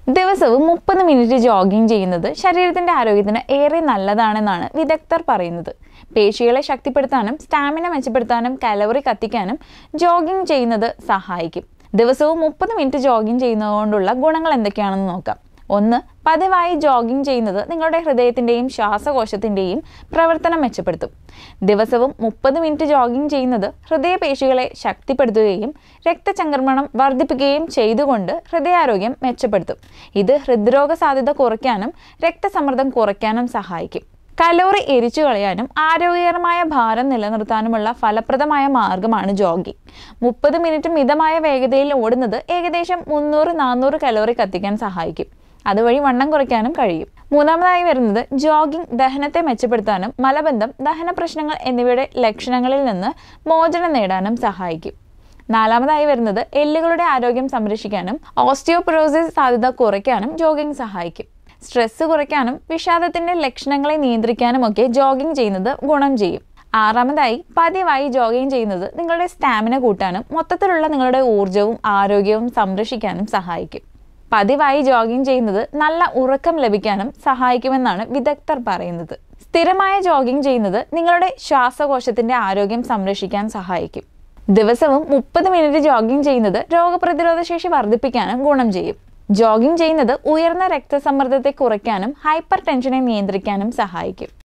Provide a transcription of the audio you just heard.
ദിവസവും മുപ്പത് minute jogging ചെയ്യുന്നത് ശരീരത്തിന്റെ ആരോഗ്യത്തിന് ഏറെ നല്ലതാണെന്നാണ് വിദഗ്ധർ പറയുന്നത് പേശികളെ ശക്തിപ്പെടുത്താനും സ്റ്റാമിന മെച്ചപ്പെടുത്താനും കലോറി കത്തിക്കാനും ജോഗിംഗ് ചെയ്യുന്നത് സഹായിക്കും ദിവസവും മുപ്പത് മിനിറ്റ് ജോഗിംഗ് ചെയ്യുന്നതുകൊണ്ടുള്ള ഗുണങ്ങൾ എന്തൊക്കെയാണെന്ന് നോക്കാം ഒന്ന് പതിവായി ജോഗിംഗ് ചെയ്യുന്നത് നിങ്ങളുടെ ഹൃദയത്തിൻ്റെയും ശ്വാസകോശത്തിൻ്റെയും പ്രവർത്തനം മെച്ചപ്പെടുത്തും ദിവസവും മുപ്പത് മിനിറ്റ് ജോഗിംഗ് ചെയ്യുന്നത് ഹൃദയപേശികളെ ശക്തിപ്പെടുത്തുകയും രക്തചംക്രമണം വർദ്ധിപ്പിക്കുകയും ചെയ്തുകൊണ്ട് ഹൃദയാരോഗ്യം മെച്ചപ്പെടുത്തും ഇത് ഹൃദ്രോഗ സാധ്യത കുറയ്ക്കാനും രക്തസമ്മർദ്ദം കുറയ്ക്കാനും സഹായിക്കും കലോറി എരിച്ചു കളയാനും ആരോഗ്യകരമായ ഭാരം നിലനിർത്താനുമുള്ള ഫലപ്രദമായ മാർഗമാണ് ജോഗിംഗ് മുപ്പത് മിനിറ്റ് മിതമായ വേഗതയിൽ ഓടുന്നത് ഏകദേശം മുന്നൂറ് നാനൂറ് കലോറി കത്തിക്കാൻ സഹായിക്കും അതുവഴി വണ്ണം കുറയ്ക്കാനും കഴിയും മൂന്നാമതായി വരുന്നത് ജോഗിംഗ് ദഹനത്തെ മെച്ചപ്പെടുത്താനും മലബന്ധം ദഹന പ്രശ്നങ്ങൾ എന്നിവയുടെ ലക്ഷണങ്ങളിൽ നിന്ന് മോചനം നേടാനും സഹായിക്കും നാലാമതായി വരുന്നത് എല്ലുകളുടെ ആരോഗ്യം സംരക്ഷിക്കാനും ഓസ്റ്റിയോപൊറോസിസ് സാധ്യത കുറയ്ക്കാനും ജോഗിംഗ് സഹായിക്കും സ്ട്രെസ് കുറയ്ക്കാനും വിഷാദത്തിന്റെ ലക്ഷണങ്ങളെ നിയന്ത്രിക്കാനും ഒക്കെ ജോഗിംഗ് ചെയ്യുന്നത് ഗുണം ചെയ്യും ആറാമതായി പതിവായി ജോഗിംഗ് ചെയ്യുന്നത് നിങ്ങളുടെ സ്റ്റാമിന കൂട്ടാനും മൊത്തത്തിലുള്ള നിങ്ങളുടെ ഊർജവും ആരോഗ്യവും സംരക്ഷിക്കാനും സഹായിക്കും പതിവായി ജോഗിംഗ് ചെയ്യുന്നത് നല്ല ഉറക്കം ലഭിക്കാനും സഹായിക്കുമെന്നാണ് വിദഗ്ധർ പറയുന്നത് സ്ഥിരമായ ജോഗിംഗ് ചെയ്യുന്നത് നിങ്ങളുടെ ശ്വാസകോശത്തിന്റെ ആരോഗ്യം സംരക്ഷിക്കാൻ സഹായിക്കും ദിവസവും മുപ്പത് മിനിറ്റ് ജോഗിംഗ് ചെയ്യുന്നത് രോഗപ്രതിരോധ ശേഷി വർദ്ധിപ്പിക്കാനും ഗുണം ചെയ്യും ജോഗിംഗ് ചെയ്യുന്നത് ഉയർന്ന രക്തസമ്മർദ്ദത്തെ കുറയ്ക്കാനും ഹൈപ്പർ ടെൻഷനെ നിയന്ത്രിക്കാനും സഹായിക്കും